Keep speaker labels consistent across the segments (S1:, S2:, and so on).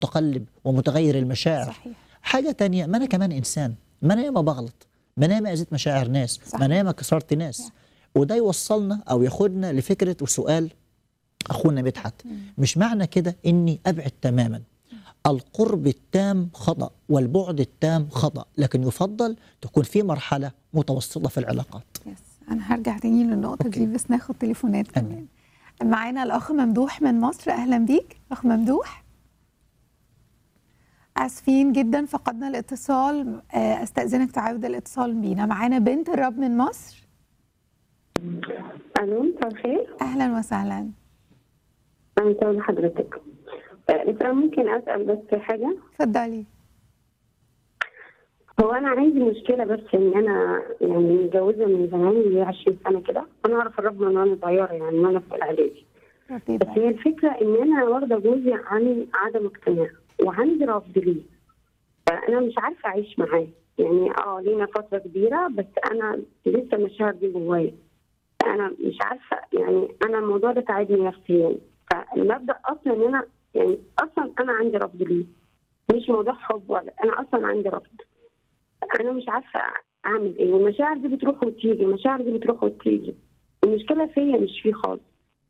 S1: متقلب ومتغير المشاعر
S2: صحيح
S1: حاجة تانية ما أنا كمان إنسان ما أنا ياما بغلط ما أنا ياما أذيت مشاعر ناس
S2: صح.
S1: ما أنا ياما كسرت ناس وده يوصلنا أو ياخدنا لفكرة وسؤال أخونا مدحت مش معنى كده إني أبعد تماما القرب التام خطأ والبعد التام خطأ لكن يفضل تكون في مرحلة متوسطة في العلاقات
S2: يس انا هرجع تاني للنقطه
S1: أوكي.
S2: دي بس ناخد تليفونات كمان
S1: أمين.
S2: معانا الاخ ممدوح من مصر اهلا بيك اخ ممدوح اسفين جدا فقدنا الاتصال آه، استاذنك تعاود الاتصال بينا معانا بنت الرب من مصر
S3: الو مساء الخير
S2: اهلا وسهلا
S3: انا لحضرتك آه، بس أنا ممكن اسال بس في حاجه
S2: اتفضلي
S3: هو انا عندي مشكله بس ان انا يعني متجوزه من زمان لي 20 سنه كده انا اعرف الرب من وانا صغيره يعني وانا في الاعدادي
S2: ربي
S3: بس
S2: يبارك
S3: هي الفكره ان انا واخده جوزي عن عدم اقتناع وعندي رفض ليه فانا مش عارفه اعيش معاه يعني اه لينا فتره كبيره بس انا لسه المشاعر دي جوايا انا مش عارفه يعني انا الموضوع ده تعبني نفسيا فالمبدا اصلا ان انا يعني اصلا انا عندي رفض ليه مش موضوع حب ولا انا اصلا عندي رفض انا مش عارفه اعمل ايه والمشاعر دي بتروح وتيجي المشاعر دي بتروح وتيجي المشكله فيا مش فيه خالص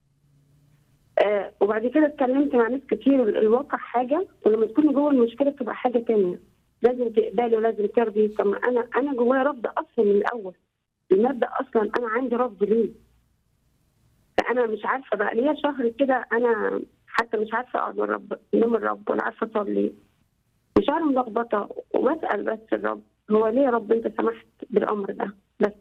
S3: آه وبعد كده اتكلمت مع ناس كتير ال- الواقع حاجه ولما تكوني جوه المشكله بتبقى حاجه تانية لازم تقبلي ولازم ترضي طب ما انا انا جوايا رفض اصلا من الاول المبدا اصلا انا عندي رفض ليه فانا مش عارفه بقى ليا شهر كده انا حتى مش عارفه اقعد من الرب نوم الرب ولا عارفه اصلي مشاعر ملخبطه وبسال بس الرب هو ليه يا رب انت سمحت بالامر ده بس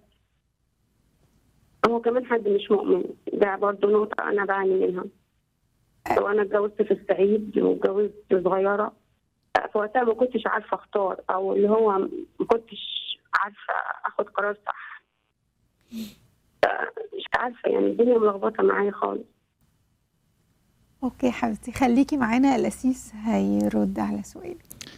S3: هو كمان حد مش مؤمن ده برضه نقطه انا بعاني منها وانا اتجوزت في الصعيد واتجوزت صغيره في وقتها ما كنتش عارفه اختار او اللي هو ما كنتش عارفه اخد قرار صح مش عارفه يعني الدنيا ملخبطه معايا خالص
S2: اوكي حبيبتي خليكي معانا الاسيس هيرد على سؤالي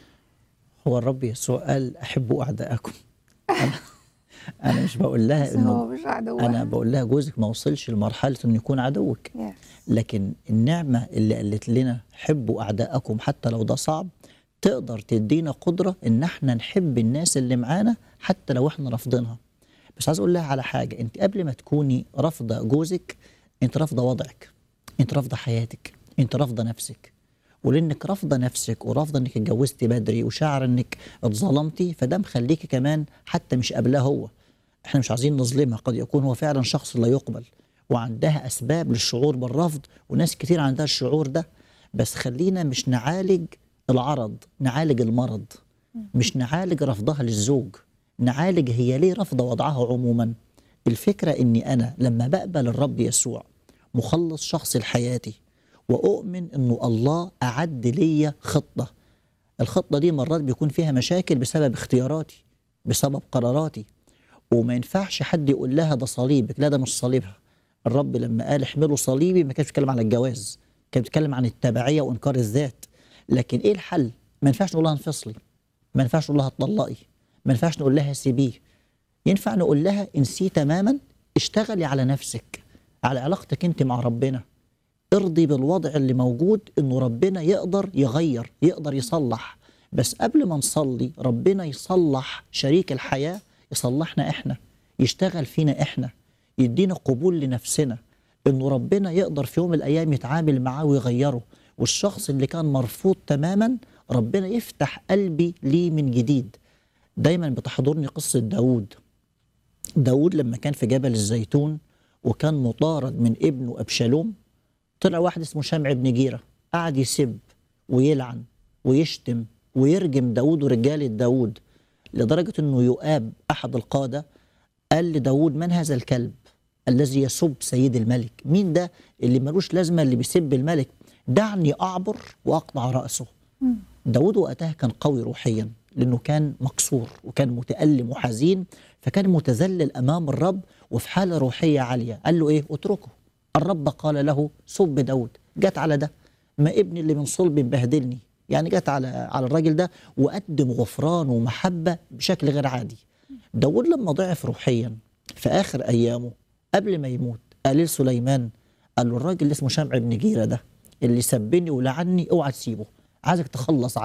S1: هو الرب يسوع قال أحبوا أعداءكم أنا, أنا مش بقول لها
S2: بس هو
S1: إنه
S2: مش عدوها
S1: أنا بقول لها جوزك ما وصلش لمرحلة إنه يكون عدوك
S2: يس.
S1: لكن النعمة اللي قالت لنا حبوا أعداءكم حتى لو ده صعب تقدر تدينا قدرة إن احنا نحب الناس اللي معانا حتى لو احنا رافضينها بس عايز أقول لها على حاجة أنت قبل ما تكوني رافضة جوزك أنت رافضة وضعك أنت رافضة حياتك أنت رافضة نفسك ولانك رافضه نفسك ورافضه انك اتجوزتي بدري وشاعره انك اتظلمتي فده مخليكي كمان حتى مش قابلاه هو احنا مش عايزين نظلمها قد يكون هو فعلا شخص لا يقبل وعندها اسباب للشعور بالرفض وناس كتير عندها الشعور ده بس خلينا مش نعالج العرض نعالج المرض مش نعالج رفضها للزوج نعالج هي ليه رافضه وضعها عموما الفكره اني انا لما بقبل الرب يسوع مخلص شخصي لحياتي واؤمن انه الله اعد ليا خطه الخطه دي مرات بيكون فيها مشاكل بسبب اختياراتي بسبب قراراتي وما ينفعش حد يقول لها ده صليبك لا ده مش صليبها الرب لما قال احملوا صليبي ما كانش بيتكلم على الجواز كان بيتكلم عن التبعيه وانكار الذات لكن ايه الحل ما ينفعش نقول لها انفصلي ما ينفعش نقول لها اتطلقي ما ينفعش نقول لها سيبيه ينفع نقول لها انسيه تماما اشتغلي على نفسك على علاقتك انت مع ربنا ارضي بالوضع اللي موجود انه ربنا يقدر يغير يقدر يصلح بس قبل ما نصلي ربنا يصلح شريك الحياة يصلحنا احنا يشتغل فينا احنا يدينا قبول لنفسنا انه ربنا يقدر في يوم من الايام يتعامل معاه ويغيره والشخص اللي كان مرفوض تماما ربنا يفتح قلبي ليه من جديد دايما بتحضرني قصة داود داود لما كان في جبل الزيتون وكان مطارد من ابنه أبشالوم طلع واحد اسمه شمع بن جيرة قعد يسب ويلعن ويشتم ويرجم داود ورجالة داود لدرجة أنه يؤاب أحد القادة قال لداود من هذا الكلب الذي يسب سيد الملك مين ده اللي ملوش لازمة اللي بيسب الملك دعني أعبر وأقطع رأسه داود وقتها كان قوي روحيا لأنه كان مكسور وكان متألم وحزين فكان متذلل أمام الرب وفي حالة روحية عالية قال له إيه اتركه الرب قال له سب داود جت على ده ما ابني اللي من صلب بهدلني يعني جت على على الراجل ده وقدم غفران ومحبة بشكل غير عادي داود لما ضعف روحيا في آخر أيامه قبل ما يموت قال لسليمان قال له الراجل اللي اسمه شمع بن جيرة ده اللي سبني ولعني اوعى تسيبه عايزك تخلص